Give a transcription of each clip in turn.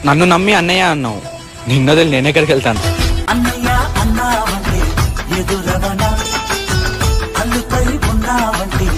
నన్ను నమ్మి అన్నయ్య అన్నావు నిన్న వదిలి నేను ఎక్కడికి వెళ్తాను అన్నయ్య అన్నావంటే ఎదురవనా అల్లుపై ఉన్నావంటే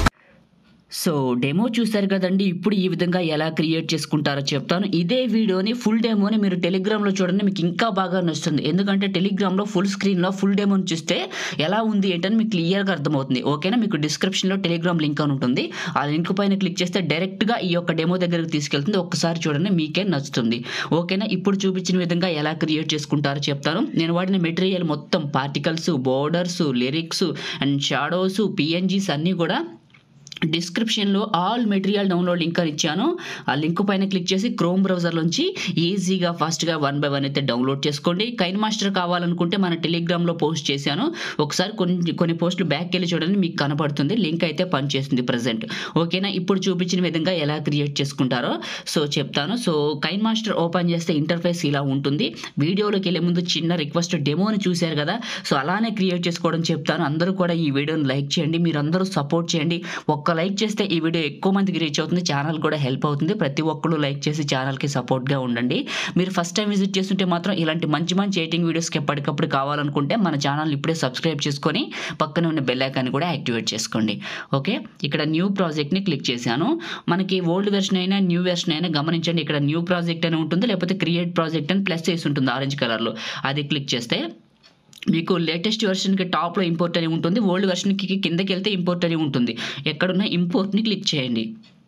సో డెమో చూశారు కదండి ఇప్పుడు ఈ విధంగా ఎలా క్రియేట్ చేసుకుంటారో చెప్తాను ఇదే వీడియోని ఫుల్ డెమోని మీరు టెలిగ్రామ్లో చూడండి మీకు ఇంకా బాగా నచ్చుతుంది ఎందుకంటే టెలిగ్రామ్లో ఫుల్ స్క్రీన్లో ఫుల్ డెమోని చూస్తే ఎలా ఉంది ఏంటని మీకు క్లియర్గా అర్థమవుతుంది ఓకేనా మీకు డిస్క్రిప్షన్లో టెలిగ్రామ్ లింక్ అని ఉంటుంది ఆ లింక్ పైన క్లిక్ చేస్తే డైరెక్ట్గా ఈ యొక్క డెమో దగ్గరికి తీసుకెళ్తుంది ఒక్కసారి చూడండి మీకే నచ్చుతుంది ఓకేనా ఇప్పుడు చూపించిన విధంగా ఎలా క్రియేట్ చేసుకుంటారో చెప్తాను నేను వాడిన మెటీరియల్ మొత్తం particles borders lyrics and shadows PNGs అన్నీ కూడా డిస్క్రిప్షన్లో ఆల్ మెటీరియల్ డౌన్లోడ్ లింక్ అని ఇచ్చాను ఆ లింక్ పైన క్లిక్ చేసి క్రోమ్ బ్రౌజర్లోంచి ఈజీగా ఫాస్ట్గా వన్ బై వన్ అయితే డౌన్లోడ్ చేసుకోండి కైన్ మాస్టర్ కావాలనుకుంటే మన టెలిగ్రామ్లో పోస్ట్ చేశాను ఒకసారి కొన్ని కొన్ని పోస్టులు బ్యాక్ వెళ్ళి చూడండి మీకు కనపడుతుంది లింక్ అయితే పనిచేస్తుంది ప్రజెంట్ ఓకేనా ఇప్పుడు చూపించిన విధంగా ఎలా క్రియేట్ చేసుకుంటారో సో చెప్తాను సో కైన్ మాస్టర్ ఓపెన్ చేస్తే ఇంటర్ఫేస్ ఇలా ఉంటుంది వీడియోలోకి వెళ్ళే ముందు చిన్న రిక్వెస్ట్ డెమోని చూశారు కదా సో అలానే క్రియేట్ చేసుకోవడం చెప్తాను అందరూ కూడా ఈ వీడియోని లైక్ చేయండి మీరు అందరూ సపోర్ట్ చేయండి ఒక్క లైక్ చేస్తే ఈ వీడియో ఎక్కువ మందికి రీచ్ అవుతుంది ఛానల్ కూడా హెల్ప్ అవుతుంది ప్రతి ఒక్కరు లైక్ చేసి ఛానల్కి సపోర్ట్గా ఉండండి మీరు ఫస్ట్ టైం విజిట్ చేస్తుంటే మాత్రం ఇలాంటి మంచి మంచి ఎయిటింగ్ వీడియోస్కి ఎప్పటికప్పుడు కావాలనుకుంటే మన ఛానల్ ఇప్పుడే సబ్స్క్రైబ్ చేసుకొని పక్కన ఉన్న బెల్ ఐకాన్ కూడా యాక్టివేట్ చేసుకోండి ఓకే ఇక్కడ న్యూ ప్రాజెక్ట్ని క్లిక్ చేశాను మనకి ఓల్డ్ వెర్షన్ అయినా న్యూ వెర్షన్ అయినా గమనించండి ఇక్కడ న్యూ ప్రాజెక్ట్ అని ఉంటుంది లేకపోతే క్రియేట్ ప్రాజెక్ట్ అని ప్లస్ చేసి ఉంటుంది ఆరెంజ్ కలర్లో అది క్లిక్ చేస్తే మీకు లేటెస్ట్ వెర్షన్కి టాప్లో ఇంపోర్ట్ అని ఉంటుంది ఓల్డ్ వెర్షన్కి కిందకి వెళ్తే ఇంపోర్ట్ అని ఉంటుంది ఎక్కడున్న ఇంపోర్ట్ని క్లిక్ చేయండి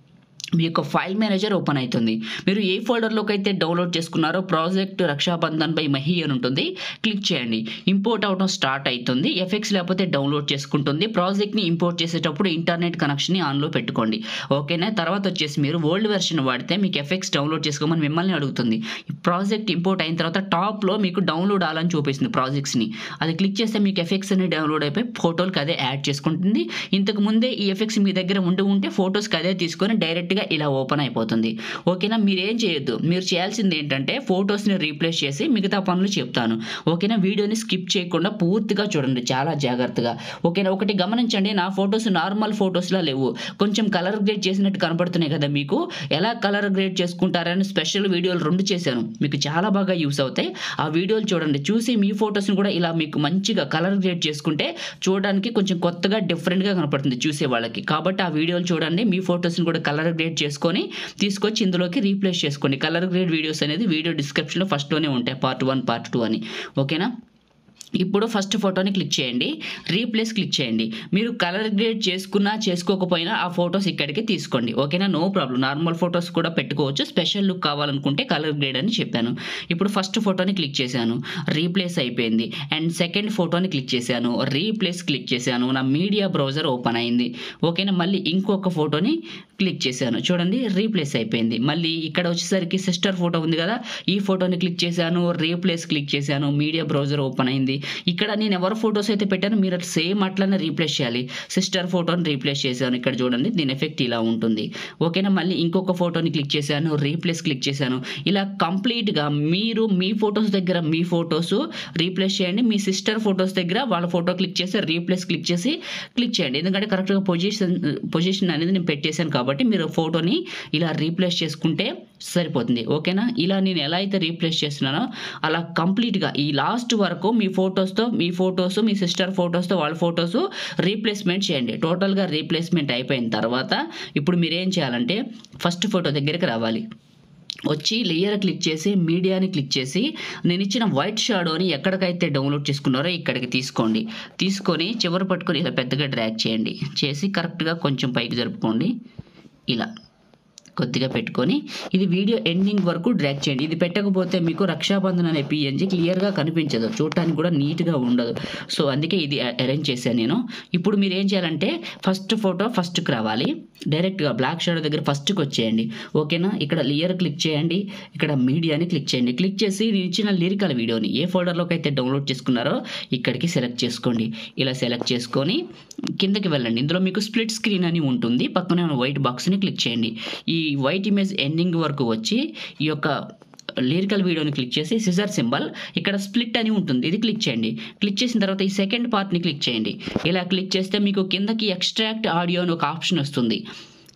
మీ యొక్క ఫైల్ మేనేజర్ ఓపెన్ అవుతుంది మీరు ఏ ఫోల్డర్లోకి అయితే డౌన్లోడ్ చేసుకున్నారో ప్రాజెక్ట్ రక్షాబంధన్ బై మహి అని ఉంటుంది క్లిక్ చేయండి ఇంపోర్ట్ అవడం స్టార్ట్ అవుతుంది ఎఫెక్ట్స్ లేకపోతే డౌన్లోడ్ చేసుకుంటుంది ప్రాజెక్ట్ని ఇంపోర్ట్ చేసేటప్పుడు ఇంటర్నెట్ కనెక్షన్ని ఆన్లో పెట్టుకోండి ఓకేనా తర్వాత వచ్చేసి మీరు ఓల్డ్ వెర్షన్ వాడితే మీకు ఎఫెక్ట్స్ డౌన్లోడ్ చేసుకోమని మిమ్మల్ని అడుగుతుంది ఈ ప్రాజెక్ట్ ఇంపోర్ట్ అయిన తర్వాత టాప్లో మీకు డౌన్లోడ్ అవ్వాలని చూపిస్తుంది ప్రాజెక్ట్స్ని అది క్లిక్ చేస్తే మీకు ఎఫెక్ట్స్ అన్ని డౌన్లోడ్ అయిపోయి ఫోటోలకి అదే యాడ్ చేసుకుంటుంది ఇంతకు ముందే ఈ ఎఫెక్ట్స్ మీ దగ్గర ఉండి ఉంటే ఫొటోస్కి అదే తీసుకొని డైరెక్ట్గా ఇలా ఓపెన్ అయిపోతుంది ఓకేనా మీరు ఏం చేయొద్దు మీరు చేయాల్సింది ఏంటంటే ఫొటోస్ని రీప్లేస్ చేసి మిగతా పనులు చెప్తాను ఓకేనా వీడియోని స్కిప్ చేయకుండా పూర్తిగా చూడండి చాలా జాగ్రత్తగా ఓకేనా ఒకటి గమనించండి నా ఫొటోస్ నార్మల్ ఫొటోస్లా లేవు కొంచెం కలర్ గ్రేడ్ చేసినట్టు కనపడుతున్నాయి కదా మీకు ఎలా కలర్ గ్రేడ్ చేసుకుంటారని స్పెషల్ వీడియోలు రెండు చేశాను మీకు చాలా బాగా యూస్ అవుతాయి ఆ వీడియోలు చూడండి చూసి మీ ఫొటోస్ని కూడా ఇలా మీకు మంచిగా కలర్ గ్రేడ్ చేసుకుంటే చూడడానికి కొంచెం కొత్తగా డిఫరెంట్గా కనపడుతుంది చూసే వాళ్ళకి కాబట్టి ఆ వీడియోలు చూడండి మీ ఫొటోస్ని కూడా కలర్ గ్రేడ్ చేసుకొని తీసుకొచ్చి ఇందులోకి రీప్లేస్ చేసుకోండి కలర్ గ్రేడ్ వీడియోస్ అనేది వీడియో డిస్క్రిప్షన్లో ఫస్ట్లోనే ఉంటాయి పార్ట్ వన్ పార్ట్ టూ అని ఓకేనా ఇప్పుడు ఫస్ట్ ఫోటోని క్లిక్ చేయండి రీప్లేస్ క్లిక్ చేయండి మీరు కలర్ గ్రేడ్ చేసుకున్నా చేసుకోకపోయినా ఆ ఫొటోస్ ఇక్కడికి తీసుకోండి ఓకేనా నో ప్రాబ్లం నార్మల్ ఫొటోస్ కూడా పెట్టుకోవచ్చు స్పెషల్ లుక్ కావాలనుకుంటే కలర్ గ్రేడ్ అని చెప్పాను ఇప్పుడు ఫస్ట్ ఫోటోని క్లిక్ చేశాను రీప్లేస్ అయిపోయింది అండ్ సెకండ్ ఫోటోని క్లిక్ చేశాను రీప్లేస్ క్లిక్ చేశాను నా మీడియా బ్రౌజర్ ఓపెన్ అయింది ఓకేనా మళ్ళీ ఇంకొక ఫోటోని క్లిక్ చేశాను చూడండి రీప్లేస్ అయిపోయింది మళ్ళీ ఇక్కడ వచ్చేసరికి సిస్టర్ ఫోటో ఉంది కదా ఈ ఫోటోని క్లిక్ చేశాను రీప్లేస్ క్లిక్ చేశాను మీడియా బ్రౌజర్ ఓపెన్ అయింది ఇక్కడ నేను ఎవరి ఫొటోస్ అయితే పెట్టానో మీరు సేమ్ అట్లనే రీప్లేస్ చేయాలి సిస్టర్ ఫోటోని రీప్లేస్ చేశాను ఇక్కడ చూడండి దీని ఎఫెక్ట్ ఇలా ఉంటుంది ఓకేనా మళ్ళీ ఇంకొక ఫోటోని క్లిక్ చేశాను రీప్లేస్ క్లిక్ చేశాను ఇలా కంప్లీట్గా మీరు మీ ఫొటోస్ దగ్గర మీ ఫొటోస్ రీప్లేస్ చేయండి మీ సిస్టర్ ఫొటోస్ దగ్గర వాళ్ళ ఫోటో క్లిక్ చేసి రీప్లేస్ క్లిక్ చేసి క్లిక్ చేయండి ఎందుకంటే కరెక్ట్గా పొజిషన్ పొజిషన్ అనేది నేను పెట్టేశాను కాబట్టి మీరు ఫోటోని ఇలా రీప్లేస్ చేసుకుంటే సరిపోతుంది ఓకేనా ఇలా నేను ఎలా అయితే రీప్లేస్ చేస్తున్నానో అలా కంప్లీట్గా ఈ లాస్ట్ వరకు మీ ఫొటోస్తో మీ ఫొటోస్ మీ సిస్టర్ ఫొటోస్తో వాళ్ళ ఫొటోస్ రీప్లేస్మెంట్ చేయండి టోటల్గా రీప్లేస్మెంట్ అయిపోయిన తర్వాత ఇప్పుడు మీరు ఏం చేయాలంటే ఫస్ట్ ఫోటో దగ్గరికి రావాలి వచ్చి లేయర్ క్లిక్ చేసి మీడియాని క్లిక్ చేసి నేను ఇచ్చిన వైట్ షాడోని ఎక్కడికైతే డౌన్లోడ్ చేసుకున్నారో ఇక్కడికి తీసుకోండి తీసుకొని చివరి పట్టుకొని ఇలా పెద్దగా డ్రాగ్ చేయండి చేసి కరెక్ట్గా కొంచెం పైకి జరుపుకోండి ఇలా కొద్దిగా పెట్టుకొని ఇది వీడియో ఎండింగ్ వరకు డ్రాగ్ చేయండి ఇది పెట్టకపోతే మీకు రక్షాబంధన్ అనే పిఎన్జి క్లియర్గా కనిపించదు చూడటానికి కూడా నీట్గా ఉండదు సో అందుకే ఇది అరేంజ్ చేశాను నేను ఇప్పుడు మీరు ఏం చేయాలంటే ఫస్ట్ ఫోటో ఫస్ట్కి రావాలి డైరెక్ట్గా బ్లాక్ షాడో దగ్గర ఫస్ట్కి వచ్చేయండి ఓకేనా ఇక్కడ లేయర్ క్లిక్ చేయండి ఇక్కడ మీడియాని క్లిక్ చేయండి క్లిక్ చేసి నేను ఇచ్చిన లిరికల్ వీడియోని ఏ ఫోల్డర్లోకి అయితే డౌన్లోడ్ చేసుకున్నారో ఇక్కడికి సెలెక్ట్ చేసుకోండి ఇలా సెలెక్ట్ చేసుకొని కిందకి వెళ్ళండి ఇందులో మీకు స్ప్లిట్ స్క్రీన్ అని ఉంటుంది పక్కనే ఉన్న వైట్ బాక్స్ని క్లిక్ చేయండి ఈ వైట్ ఇమేజ్ ఎండింగ్ వరకు వచ్చి ఈ యొక్క లిరికల్ వీడియోని క్లిక్ చేసి సిజర్ సింబల్ ఇక్కడ స్ప్లిట్ అని ఉంటుంది ఇది క్లిక్ చేయండి క్లిక్ చేసిన తర్వాత ఈ సెకండ్ పార్ట్ని క్లిక్ చేయండి ఇలా క్లిక్ చేస్తే మీకు కిందకి ఎక్స్ట్రాక్ట్ ఆడియో అని ఒక ఆప్షన్ వస్తుంది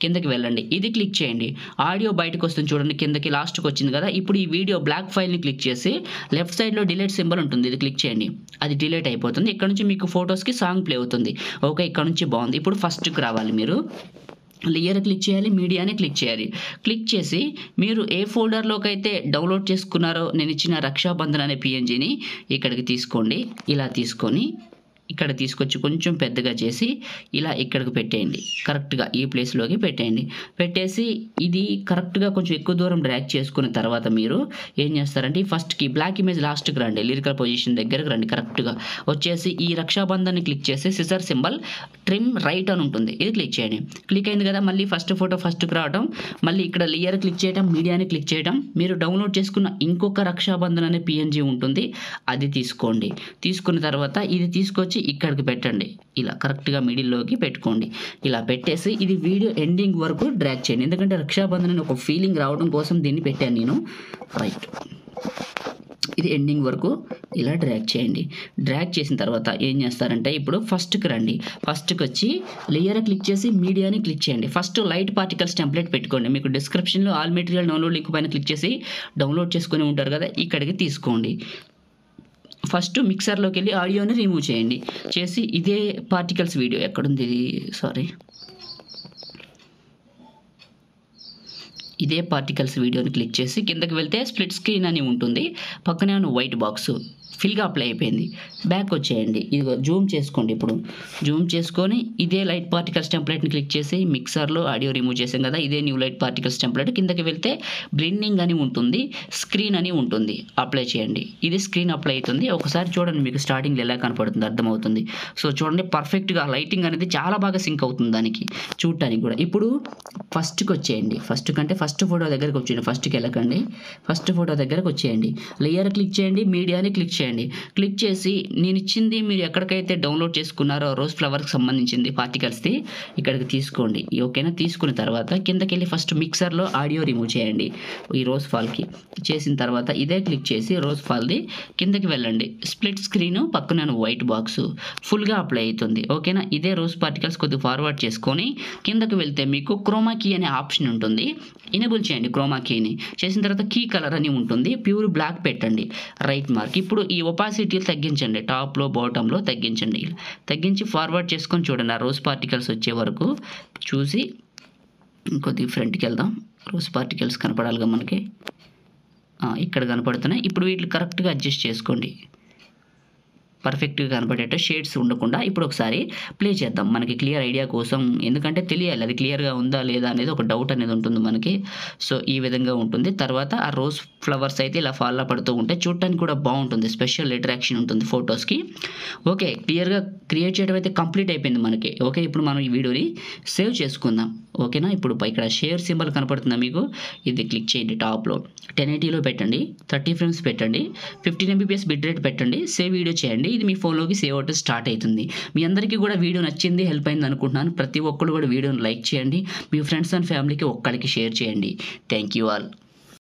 కిందకి వెళ్ళండి ఇది క్లిక్ చేయండి ఆడియో బయటకు వస్తుంది చూడండి కిందకి లాస్ట్కి వచ్చింది కదా ఇప్పుడు ఈ వీడియో బ్లాక్ ఫైల్ని క్లిక్ చేసి లెఫ్ట్ సైడ్లో డిలీట్ సింబల్ ఉంటుంది ఇది క్లిక్ చేయండి అది డిలీట్ అయిపోతుంది ఇక్కడ నుంచి మీకు ఫొటోస్కి సాంగ్ ప్లే అవుతుంది ఓకే ఇక్కడ నుంచి బాగుంది ఇప్పుడు ఫస్ట్కి రావాలి మీరు లేయర్ క్లిక్ చేయాలి మీడియాని క్లిక్ చేయాలి క్లిక్ చేసి మీరు ఏ ఫోల్డర్లోకి అయితే డౌన్లోడ్ చేసుకున్నారో నేను ఇచ్చిన రక్షాబంధన్ అనే పిఎన్జిని ఇక్కడికి తీసుకోండి ఇలా తీసుకొని ఇక్కడ తీసుకొచ్చి కొంచెం పెద్దగా చేసి ఇలా ఇక్కడికి పెట్టేయండి కరెక్ట్గా ఈ ప్లేస్లోకి పెట్టేయండి పెట్టేసి ఇది కరెక్ట్గా కొంచెం ఎక్కువ దూరం డ్రాగ్ చేసుకున్న తర్వాత మీరు ఏం చేస్తారంటే ఈ ఫస్ట్కి బ్లాక్ ఇమేజ్ లాస్ట్కి రండి లిరికల్ పొజిషన్ దగ్గరకు రండి కరెక్ట్గా వచ్చేసి ఈ రక్షాబంధాన్ని క్లిక్ చేసి సిజర్ సింబల్ ట్రిమ్ రైట్ అని ఉంటుంది ఇది క్లిక్ చేయండి క్లిక్ అయింది కదా మళ్ళీ ఫస్ట్ ఫోటో ఫస్ట్కి రావడం మళ్ళీ ఇక్కడ లేయర్ క్లిక్ చేయడం మీడియాని క్లిక్ చేయడం మీరు డౌన్లోడ్ చేసుకున్న ఇంకొక రక్షాబంధన్ అనే పిఎన్జీ ఉంటుంది అది తీసుకోండి తీసుకున్న తర్వాత ఇది తీసుకొచ్చి ఇక్కడికి పెట్టండి ఇలా కరెక్ట్గా మిడిల్లోకి పెట్టుకోండి ఇలా పెట్టేసి ఇది వీడియో ఎండింగ్ వరకు డ్రాగ్ చేయండి ఎందుకంటే రక్షాబంధన్ అనే ఒక ఫీలింగ్ రావడం కోసం దీన్ని పెట్టాను నేను రైట్ ఇది ఎండింగ్ వరకు ఇలా డ్రాగ్ చేయండి డ్రాగ్ చేసిన తర్వాత ఏం చేస్తారంటే ఇప్పుడు ఫస్ట్కి రండి ఫస్ట్కి వచ్చి లేయర్ క్లిక్ చేసి మీడియాని క్లిక్ చేయండి ఫస్ట్ లైట్ పార్టికల్స్ టెంప్లెట్ పెట్టుకోండి మీకు డిస్క్రిప్షన్లో ఆల్ మెటీరియల్ డౌన్లోడ్ లింక్ పైన క్లిక్ చేసి డౌన్లోడ్ చేసుకొని ఉంటారు కదా ఇక్కడికి తీసుకోండి ఫస్ట్ మిక్సర్లోకి వెళ్ళి ఆడియోని రిమూవ్ చేయండి చేసి ఇదే పార్టికల్స్ వీడియో ఎక్కడుంది ఇది సారీ ఇదే పార్టికల్స్ వీడియోని క్లిక్ చేసి కిందకి వెళ్తే స్ప్లిట్ స్క్రీన్ అని ఉంటుంది పక్కనే ఉన్న వైట్ బాక్స్ ఫిల్గా అప్లై అయిపోయింది బ్యాక్ వచ్చేయండి ఇదిగో జూమ్ చేసుకోండి ఇప్పుడు జూమ్ చేసుకొని ఇదే లైట్ పార్టికల్స్ టెంప్లెట్ని క్లిక్ చేసి మిక్సర్లో ఆడియో రిమూవ్ చేసాం కదా ఇదే న్యూ లైట్ పార్టికల్స్ టెంప్లెట్ కిందకి వెళ్తే బ్లెండింగ్ అని ఉంటుంది స్క్రీన్ అని ఉంటుంది అప్లై చేయండి ఇది స్క్రీన్ అప్లై అవుతుంది ఒకసారి చూడండి మీకు స్టార్టింగ్లో ఎలా కనపడుతుంది అర్థమవుతుంది సో చూడండి పర్ఫెక్ట్గా లైటింగ్ అనేది చాలా బాగా సింక్ అవుతుంది దానికి చూడటానికి కూడా ఇప్పుడు ఫస్ట్కి వచ్చేయండి ఫస్ట్ కంటే ఫస్ట్ ఫోటో దగ్గరకు వచ్చేయండి ఫస్ట్కి వెళ్ళకండి ఫస్ట్ ఫోటో దగ్గరకు వచ్చేయండి లేయర్ క్లిక్ చేయండి మీడియాని క్లిక్ చేయండి క్లిక్ చేసి నేను ఇచ్చింది మీరు ఎక్కడికైతే డౌన్లోడ్ చేసుకున్నారో రోజ్ ఫ్లవర్కి సంబంధించింది పార్టికల్స్ది ఇక్కడికి తీసుకోండి ఓకేనా తీసుకున్న తర్వాత కిందకి వెళ్ళి ఫస్ట్ మిక్సర్లో ఆడియో రిమూవ్ చేయండి ఈ రోజ్ ఫాల్కి చేసిన తర్వాత ఇదే క్లిక్ చేసి రోజ్ ఫాల్ది కిందకి వెళ్ళండి స్ప్లిట్ స్క్రీన్ పక్కన వైట్ బాక్స్ ఫుల్గా అప్లై అవుతుంది ఓకేనా ఇదే రోజ్ పార్టికల్స్ కొద్దిగా ఫార్వర్డ్ చేసుకొని కిందకి వెళ్తే మీకు క్రోమా కీ అనే ఆప్షన్ ఉంటుంది ఎనేబుల్ చేయండి క్రోమా కీని చేసిన తర్వాత కీ కలర్ అని ఉంటుంది ప్యూర్ బ్లాక్ పెట్టండి రైట్ మార్క్ ఇప్పుడు ఈ ఒపాసిటీ తగ్గించండి టాప్లో బాటంలో తగ్గించండి తగ్గించి ఫార్వర్డ్ చేసుకొని చూడండి ఆ రోజ్ పార్టికల్స్ వచ్చే వరకు చూసి ఇంకొద్ది ఫ్రంట్కి వెళ్దాం రోజ్ పార్టికల్స్ కనపడాలిగా మనకి ఆ, ఇక్కడ కనపడుతున్నాయి ఇప్పుడు వీటిని కరెక్ట్గా అడ్జస్ట్ చేసుకోండి పర్ఫెక్ట్గా కనపడేట షేడ్స్ ఉండకుండా ఇప్పుడు ఒకసారి ప్లే చేద్దాం మనకి క్లియర్ ఐడియా కోసం ఎందుకంటే తెలియాలి అది క్లియర్గా ఉందా లేదా అనేది ఒక డౌట్ అనేది ఉంటుంది మనకి సో ఈ విధంగా ఉంటుంది తర్వాత ఆ రోజ్ ఫ్లవర్స్ అయితే ఇలా ఫాలో పడుతూ ఉంటే చూడటానికి కూడా బాగుంటుంది స్పెషల్ అట్రాక్షన్ ఉంటుంది ఫొటోస్కి ఓకే క్లియర్గా క్రియేట్ చేయడం అయితే కంప్లీట్ అయిపోయింది మనకి ఓకే ఇప్పుడు మనం ఈ వీడియోని సేవ్ చేసుకుందాం ఓకేనా ఇప్పుడు పై ఇక్కడ షేర్ సింబల్ కనపడుతుందా మీకు ఇది క్లిక్ చేయండి టాప్లో టెన్ ఎయిటీలో పెట్టండి థర్టీ ఫ్రేమ్స్ పెట్టండి ఫిఫ్టీన్ ఎంబీపీఎస్ బిట్ రేట్ పెట్టండి సేవ్ వీడియో చేయండి ఇది మీ ఫోన్లోకి సేవ్ అవుట్ స్టార్ట్ అవుతుంది మీ అందరికీ కూడా వీడియో నచ్చింది హెల్ప్ అయింది అనుకుంటున్నాను ప్రతి ఒక్కరు కూడా వీడియోని లైక్ చేయండి మీ ఫ్రెండ్స్ అండ్ ఫ్యామిలీకి ఒక్కరికి షేర్ చేయండి థ్యాంక్ యూ ఆల్